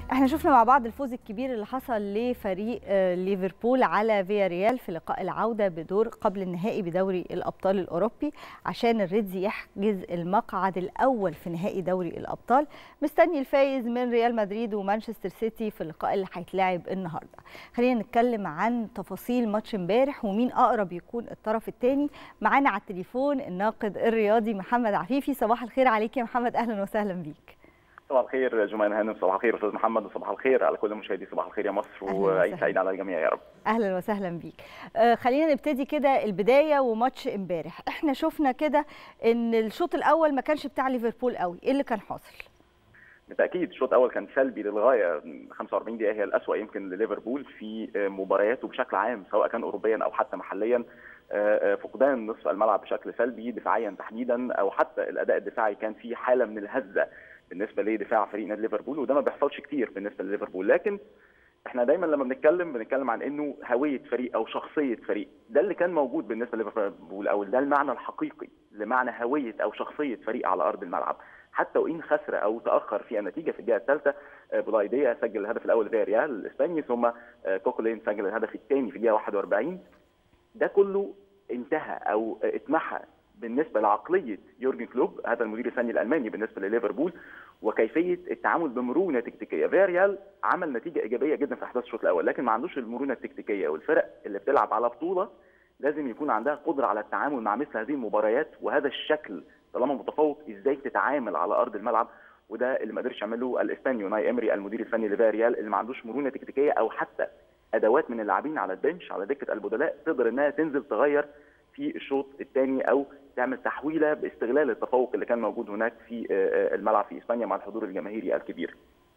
احنا شفنا مع بعض الفوز الكبير اللي حصل لفريق آه، ليفربول على فيا ريال في لقاء العودة بدور قبل النهائي بدوري الأبطال الأوروبي عشان الريدز يحجز المقعد الأول في نهائي دوري الأبطال مستني الفايز من ريال مدريد ومانشستر سيتي في اللقاء اللي هيتلعب النهارده خلينا نتكلم عن تفاصيل ماتش امبارح ومين أقرب يكون الطرف الثاني معانا على التليفون الناقد الرياضي محمد عفيفي صباح الخير عليك يا محمد أهلا وسهلا بيك صباح الخير جمان هانم صباح الخير استاذ محمد وصباح الخير على كل مشاهدي صباح الخير يا مصر وعيد سعيد على الجميع يا رب اهلا وسهلا بيك آه خلينا نبتدي كده البدايه وماتش امبارح احنا شفنا كده ان الشوط الاول ما كانش بتاع ليفربول قوي ايه اللي كان حاصل بالتاكيد الشوط الاول كان سلبي للغايه 45 دقيقه هي الاسوا يمكن لليفربول في مبارياته بشكل عام سواء كان اوروبيا او حتى محليا فقدان نصف الملعب بشكل سلبي دفاعيا تحديدا او حتى الاداء الدفاعي كان في حاله من الهزه بالنسبه لدفاع فريق نادي ليفربول وده ما بيحصلش كتير بالنسبه لليفربول لكن احنا دايما لما بنتكلم بنتكلم عن انه هويه فريق او شخصيه فريق ده اللي كان موجود بالنسبه لليفربول او ده المعنى الحقيقي لمعنى هويه او شخصيه فريق على ارض الملعب حتى وان خسر او تاخر في النتيجه في الدقيقه الثالثه بولايديا سجل الهدف الاول في ريال الاسباني ثم كوكولين سجل الهدف الثاني في الدقيقه 41 ده كله انتهى او اتمحى بالنسبه لعقليه يورجن كلوب هذا المدير الفني الالماني بالنسبه لليفربول وكيفيه التعامل بمرونه تكتيكيه فياريال عمل نتيجه ايجابيه جدا في احداث الشوط الاول لكن ما عندوش المرونه التكتيكيه والفرق اللي بتلعب على بطوله لازم يكون عندها قدره على التعامل مع مثل هذه المباريات وهذا الشكل طالما متفوق ازاي تتعامل على ارض الملعب وده اللي ما قدرش يعمله الاسباني يوناي امري المدير الفني لفياريال اللي ما عندوش مرونه تكتيكيه او حتى ادوات من اللاعبين على البنش على دكه البدلاء تقدر انها تنزل تغير في الشوط الثاني او تعمل تحويله باستغلال التفوق اللي كان موجود هناك في الملعب في اسبانيا مع الحضور الجماهيري الكبير.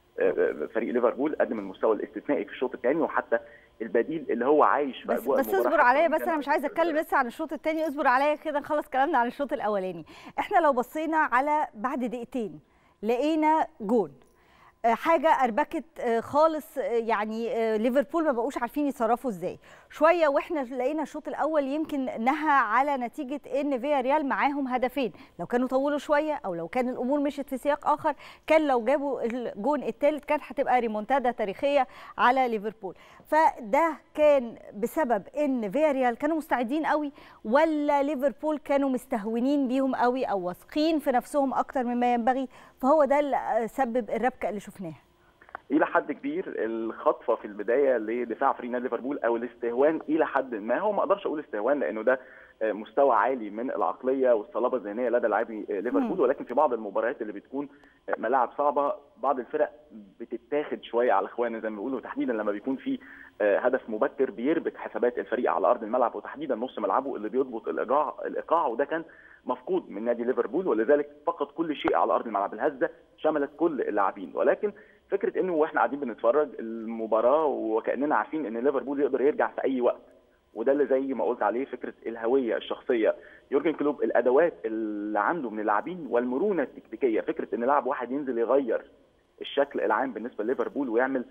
فريق ليفربول قدم المستوى الاستثنائي في الشوط الثاني وحتى البديل اللي هو عايش في بس, بس اصبر عليا بس انا مش عايزه اتكلم لسه عن الشوط الثاني اصبر عليا كده نخلص كلامنا عن الشوط الاولاني احنا لو بصينا على بعد دقيقتين لقينا جون حاجه اربكت خالص يعني ليفربول ما بقوش عارفين يتصرفوا ازاي شويه واحنا لقينا الشوط الاول يمكن نهى على نتيجه ان فيا ريال معاهم هدفين لو كانوا طولوا شويه او لو كان الامور مشت في سياق اخر كان لو جابوا الجون الثالث كانت هتبقى ريمونتادا تاريخيه على ليفربول فده كان بسبب ان فيا ريال كانوا مستعدين قوي ولا ليفربول كانوا مستهونين بيهم قوي او واثقين في نفسهم اكتر مما ينبغي فهو ده اللي سبب الربكه اللي شفناها الى حد كبير الخطفه في البدايه لدفاع فريق نادي ليفربول او الاستهوان الى حد ما هو ما اقدرش اقول استهوان لانه ده مستوى عالي من العقليه والصلابه الذهنيه لدى لاعبي ليفربول ولكن في بعض المباريات اللي بتكون ملاعب صعبه بعض الفرق بتتاخد شويه على اخواننا زي ما بيقولوا تحديدا لما بيكون في هدف مبكر بيربك حسابات الفريق على ارض الملعب وتحديدا نص ملعبه اللي بيضبط الايقاع الايقاع وده كان مفقود من نادي ليفربول ولذلك فقد كل شيء على ارض الملعب الهزه شملت كل اللاعبين ولكن فكره انه واحنا قاعدين بنتفرج المباراه وكاننا عارفين ان ليفربول يقدر يرجع في اي وقت وده اللي زي ما قلت عليه فكره الهويه الشخصيه يورجن كلوب الادوات اللي عنده من اللاعبين والمرونه التكتيكيه فكره ان لاعب واحد ينزل يغير الشكل العام بالنسبه لليفربول ويعمل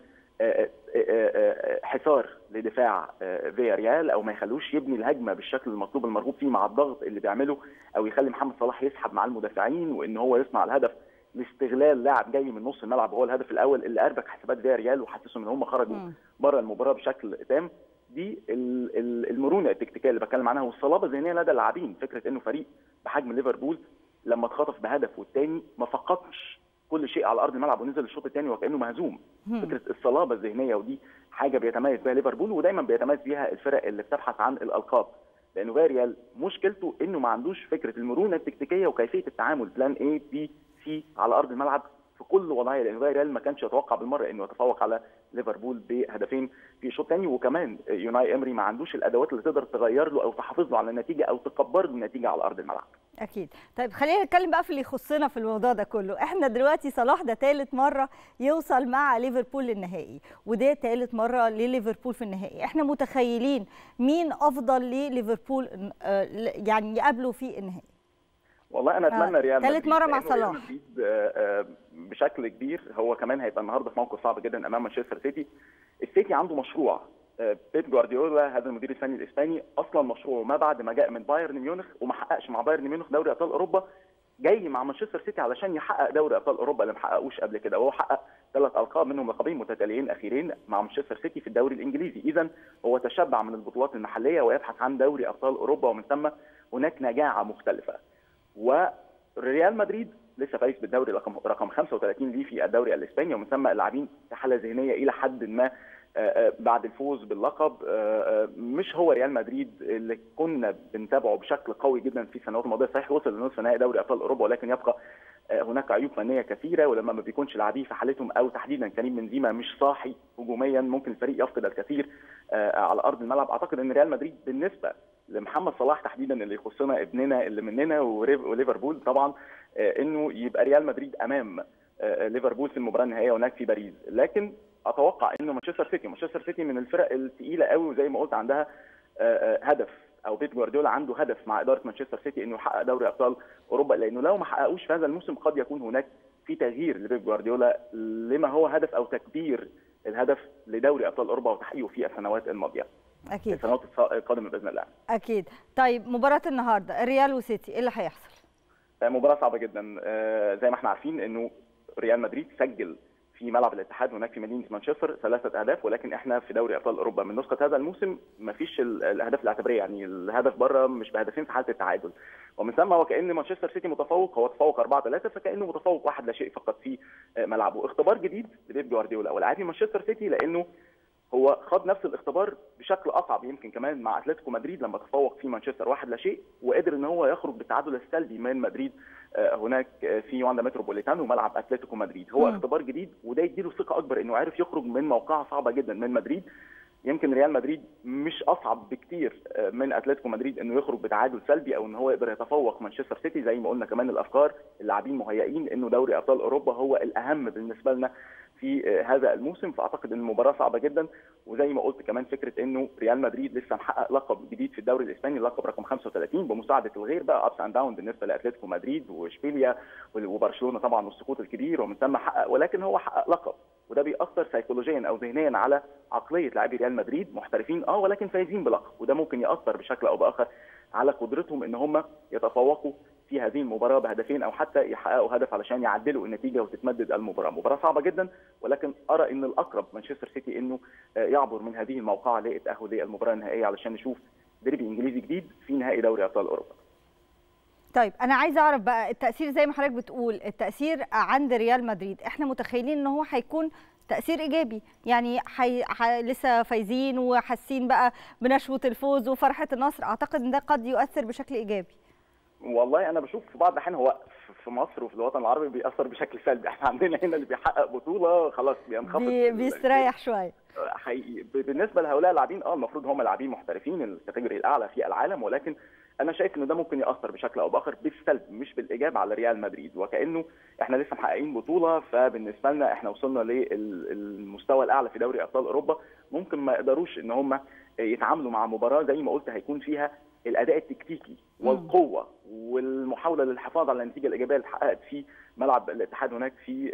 حصار لدفاع فيا ريال او ما يخلوش يبني الهجمه بالشكل المطلوب المرغوب فيه مع الضغط اللي بيعمله او يخلي محمد صلاح يسحب مع المدافعين وان هو يصنع الهدف لاستغلال لاعب جاي من نص الملعب وهو الهدف الاول اللي اربك حسابات فيا ريال وحسسهم ان هم خرجوا بره المباراه بشكل تام دي المرونه التكتيكيه اللي بتكلم عنها والصلابه الذهنيه لدى اللاعبين فكره انه فريق بحجم ليفربول لما اتخطف بهدف والتاني ما فقدش كل شيء على ارض الملعب ونزل الشوط الثاني وكانه مهزوم فكره الصلابه الذهنيه ودي حاجه بيتميز بها ليفربول ودايما بيتميز بيها الفرق اللي بتبحث عن الالقاب لانه فاريال مشكلته انه ما عندوش فكره المرونه التكتيكيه وكيفيه التعامل بلان اي بي سي على ارض الملعب في كل وضعيه لان فيريال ما كانش يتوقع بالمره انه يتفوق على ليفربول بهدفين في الشوط الثاني وكمان يوناي امري ما عندوش الادوات اللي تقدر تغير له او تحافظ له على النتيجه او تكبر له النتيجه على ارض الملعب. اكيد طيب خلينا نتكلم بقى في اللي يخصنا في الموضوع ده كله احنا دلوقتي صلاح ده ثالث مره يوصل مع ليفربول للنهائي وده ثالث مره لليفربول في النهائي احنا متخيلين مين افضل لليفربول يعني يقابله في النهائي والله انا اتمنى آه. ريال ثالث مره مع صلاح بشكل كبير هو كمان هيبقى النهارده في موقف صعب جدا امام مانشستر سيتي السيتي عنده مشروع بيب جوارديولا هذا المدير الفني الاسباني اصلا مشروعه ما بعد ما جاء من بايرن ميونخ وما حققش مع بايرن ميونخ دوري ابطال اوروبا جاي مع مانشستر سيتي علشان يحقق دوري ابطال اوروبا اللي ما حققوش قبل كده وهو حقق ثلاث القاب منهم لقبين متتاليين اخيرين مع مانشستر سيتي في الدوري الانجليزي اذا هو تشبع من البطولات المحليه ويبحث عن دوري ابطال اوروبا ومن ثم هناك نجاعه مختلفه وريال مدريد لسه فايز بالدوري رقم رقم 35 ليه في الدوري الاسباني ومن ثم اللاعبين في حاله ذهنيه الى حد ما بعد الفوز باللقب مش هو ريال مدريد اللي كنا بنتابعه بشكل قوي جدا في السنوات الماضيه صحيح وصل لنصف نهائي دوري ابطال اوروبا ولكن يبقى هناك عيوب فنيه كثيره ولما ما بيكونش لاعبيه في حالتهم او تحديدا كريم بنزيما مش صاحي هجوميا ممكن الفريق يفقد الكثير على ارض الملعب اعتقد ان ريال مدريد بالنسبه لمحمد صلاح تحديدا اللي يخصنا ابننا اللي مننا وليفربول طبعا انه يبقى ريال مدريد امام ليفربول في المباراه النهائيه هناك في باريس لكن اتوقع انه مانشستر سيتي مانشستر سيتي من الفرق الثقيله قوي وزي ما قلت عندها هدف او بيب جوارديولا عنده هدف مع اداره مانشستر سيتي انه يحقق دوري ابطال اوروبا لانه لو ما حققوش في هذا الموسم قد يكون هناك في تغيير لبيب جوارديولا لما هو هدف او تكبير الهدف لدوري ابطال اوروبا وتحقيقه في السنوات الماضيه اكيد السنوات القادمه باذن الله اكيد طيب مباراه النهارده الريال وسيتي ايه اللي هيحصل مباراه صعبه جدا زي ما احنا عارفين انه ريال مدريد سجل في ملعب الاتحاد هناك في مدينه مانشستر ثلاثه اهداف ولكن احنا في دوري ابطال اوروبا من نسخه هذا الموسم ما فيش الاهداف الاعتباريه يعني الهدف بره مش بهدفين في حاله التعادل ومن ثم وكان مانشستر سيتي متفوق هو تفوق 4 3 فكانه متفوق واحد لا شيء فقط في ملعبه اختبار جديد لبيب جوارديولا ولاعبي مانشستر سيتي لانه هو خاض نفس الاختبار بشكل اصعب يمكن كمان مع اتلتيكو مدريد لما تفوق في مانشستر واحد لا شيء وقدر ان هو يخرج بالتعادل السلبي من مدريد هناك في واندا متروبوليتانو وملعب اتلتيكو مدريد هو م. اختبار جديد وده يديله ثقه اكبر انه عرف يخرج من موقعه صعبه جدا من مدريد يمكن ريال مدريد مش اصعب بكتير من اتلتيكو مدريد انه يخرج بتعادل سلبي او ان هو يقدر يتفوق مانشستر سيتي زي ما قلنا كمان الافكار اللاعبين مهيئين انه دوري ابطال اوروبا هو الاهم بالنسبه لنا في هذا الموسم فاعتقد ان المباراه صعبه جدا وزي ما قلت كمان فكره انه ريال مدريد لسه محقق لقب جديد في الدوري الاسباني اللقب رقم 35 بمساعده الغير بقى ابس اند داون بالنسبه لاتلتيكو مدريد واشبيليا وبرشلونه طبعا والسقوط الكبير ومن ثم حقق ولكن هو حقق لقب وده بيأثر سيكولوجيا او ذهنيا على عقليه لاعبي ريال مدريد محترفين اه ولكن فايزين بلقب وده ممكن يأثر بشكل او باخر على قدرتهم ان هم يتفوقوا في هذه المباراه بهدفين او حتى يحققوا هدف علشان يعدلوا النتيجه وتتمدد المباراه، مباراه صعبه جدا ولكن ارى ان الاقرب مانشستر سيتي انه يعبر من هذه الموقعه للتاهل للمباراه النهائيه علشان نشوف ديربي انجليزي جديد في نهائي دوري ابطال اوروبا. طيب انا عايزه اعرف بقى التاثير زي ما حضرتك بتقول التاثير عند ريال مدريد احنا متخيلين ان هو هيكون تاثير ايجابي يعني حي... حي... لسه فايزين وحاسين بقى بنشوه الفوز وفرحه النصر اعتقد ان ده قد يؤثر بشكل ايجابي والله انا بشوف في بعض الاحيان هو في مصر وفي الوطن العربي بيأثر بشكل سلبي احنا عندنا هنا اللي بيحقق بطوله خلاص بينخفض بي... بيستريح شويه حقيقي بالنسبه لهؤلاء اللاعبين اه المفروض هم لاعبين محترفين الكاتيجوري الاعلى في العالم ولكن انا شايف ان ده ممكن ياثر بشكل او باخر بالسلب مش بالايجاب على ريال مدريد وكانه احنا لسه محققين بطوله فبالنسبه لنا احنا وصلنا للمستوى الاعلى في دوري ابطال اوروبا ممكن ما يقدروش ان هم يتعاملوا مع مباراه زي ما قلت هيكون فيها الاداء التكتيكي والقوه والمحاوله للحفاظ على النتيجه الايجابيه اللي اتحققت في ملعب الاتحاد هناك في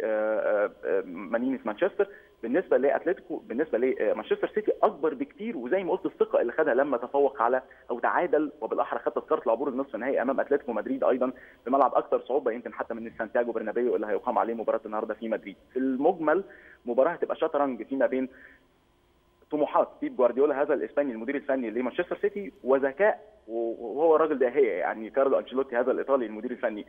مدينه مانشستر بالنسبه لاتلتيكو بالنسبه لمانشستر سيتي اكبر بكتير وزي ما قلت الثقه اللي خدها لما تفوق على او تعادل وبالاحرى خد تذكره العبور النصف النهائي امام اتلتيكو مدريد ايضا في ملعب اكثر صعوبه يمكن حتى من سانتياغو برنابيو اللي هيقام عليه مباراه النهارده في مدريد في المجمل مباراه هتبقى شطرنج فيما بين طموحات بيب جوارديولا هذا الاسباني المدير الفني لمانشستر سيتي وذكاء وهو راجل داهيه يعني كارلو انشيلوتي هذا الايطالي المدير الفني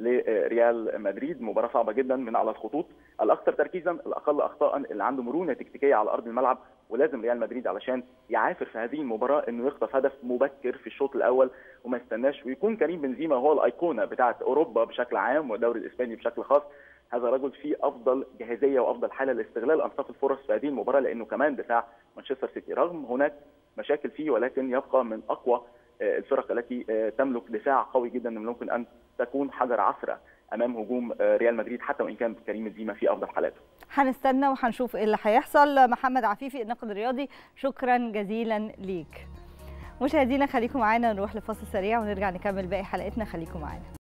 لريال مدريد مباراه صعبه جدا من على الخطوط الاكثر تركيزا الاقل اخطاء اللي عنده مرونه تكتيكيه على ارض الملعب ولازم ريال مدريد علشان يعافر في هذه المباراه انه يخطف هدف مبكر في الشوط الاول وما يستناش ويكون كريم بنزيما هو الايقونه بتاعه اوروبا بشكل عام والدوري الاسباني بشكل خاص هذا رجل في افضل جاهزيه وافضل حاله لاستغلال انصاف الفرص في هذه المباراه لانه كمان دفاع مانشستر سيتي رغم هناك مشاكل فيه ولكن يبقى من اقوى الفرق التي تملك دفاع قوي جدا ممكن ان تكون حجر عثره امام هجوم ريال مدريد حتى وان كان كريم بنزيما في افضل حالاته. هنستنى وهنشوف ايه اللي هيحصل محمد عفيفي الناقد الرياضي شكرا جزيلا ليك. مشاهدينا خليكم معانا نروح لفاصل سريع ونرجع نكمل باقي حلقتنا خليكم معانا.